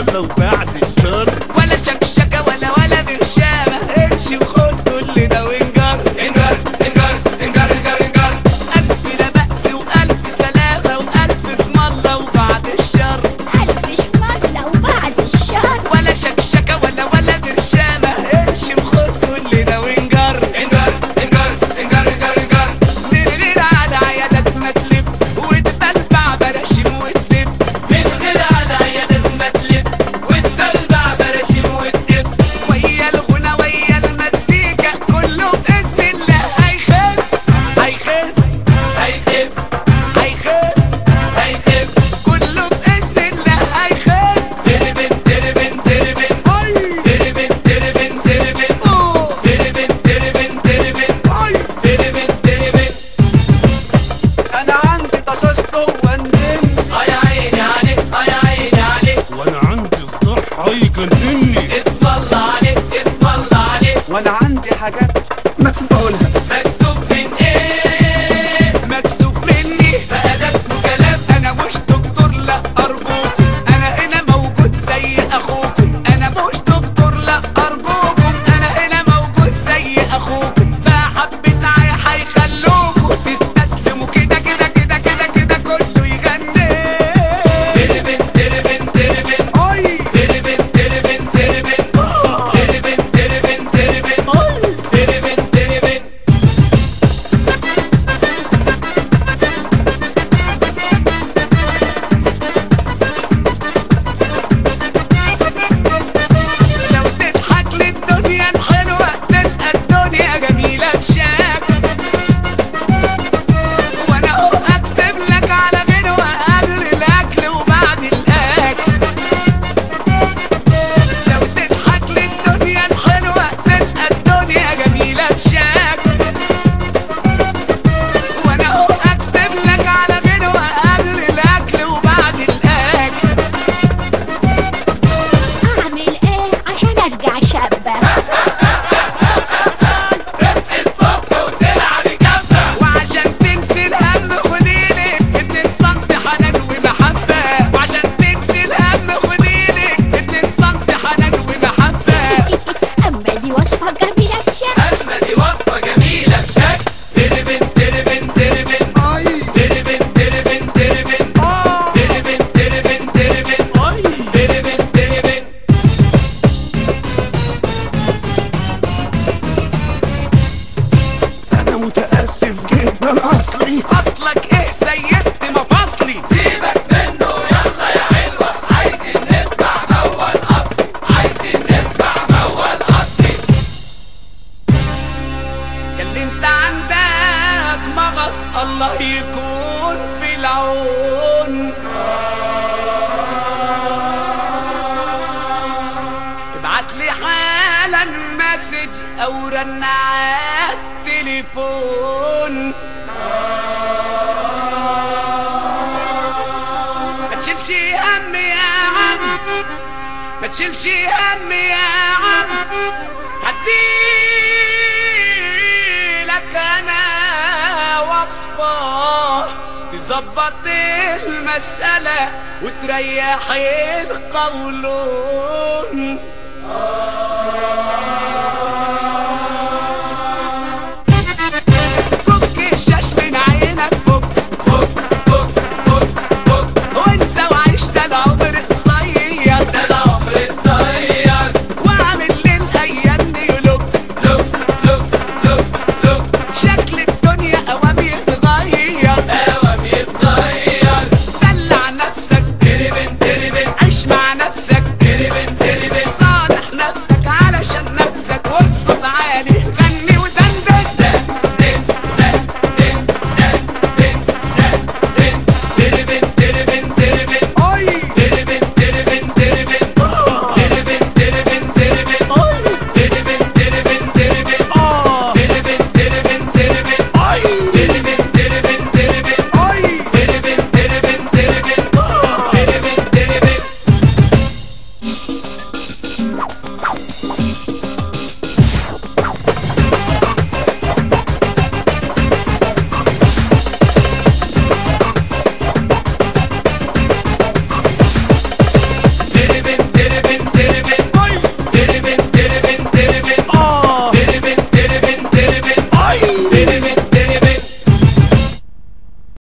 الله وبعد الشر ولا شكشكة ولا ولا برشامة امشي وخد كل ده وانجر انجر انجر انجر انجر انجر ألف لا بأس وألف سلامة وألف اسم الله وبعد الشر ألف شمالة وبعد الشر ولا شكشكة ولا ولا برشامة امشي وخد كل ده وانجر انجر انجر انجر انجر انجر نرير على عيادات ما تلف وتبلبع براشيم وتسف من غير على عيادات ما تلف وتبلبع براشيم وتسف ويا الغنى ويا المزيكا كله بإذن الله هيخف هيخف هيخف هيخف هيخف كله بإذن الله هيخف تربن تربن تربن تربن تربن تربن تربن تربن تربن تربن تربن أنا عندي طشاش جوه النم اه يا عيني عليك اه يا عيني عليك وانا عندي صداع هيجنني اسم الله عليك اسم الله عليك وأنا عندي حاجات مكسوف أقولها مكسوف من ايه مكسوف مني بقى ده اسمه كلام أنا مش دكتور لا أرجوكم أنا هنا موجود زي أخوكم أنا مش دكتور لا أرجوكم أنا هنا موجود زي أخوكم بقى حبة عيا هيخلوكم تستسلموا كده كده كده كده كده كله يغني تربن تربن تربن أي تربن تربن تربن تربن تربن تربن تربن تربن لو تضحك للدنيا الحلوة تلقى الدنيا جميلة بشاك وانا اهو اكتب لك على غنوة قبل الاكل وبعد الاكل لو تضحك للدنيا الحلوة تلقى الدنيا جميلة بشاك وانا اهو اكتب لك على غنوة قبل الاكل وبعد الاكل أعمل إيه عشان أرجع شابة رفع الصب وتلعب جنبه وعشان تنسي الهم خديلك اتنين سنتي حنان ومحبة وعشان تنسي الهم خديلك اتنين سنتي حنان ومحبة أما دي وصفة جميلة بشكل اجمل وصفه جميله بشكل تربن تربن تربن تربن تربن تربن تربن تربن تربن تربن تربن انا متاسف جدا اصلي اصلك ايه سيدت مفاصلي سيبك منه يلا يا حلوه عايزين نسمع موال اصلي عايزين نسمع موال اصلي اللي انت عندك مغص الله يكون في العون ابعت لي حالا مسج او رن على التليفون ما تشيلش هم يا عم ما تشيلش هم يا عم هديلك انا وصفة تظبط المسألة وتريح القولون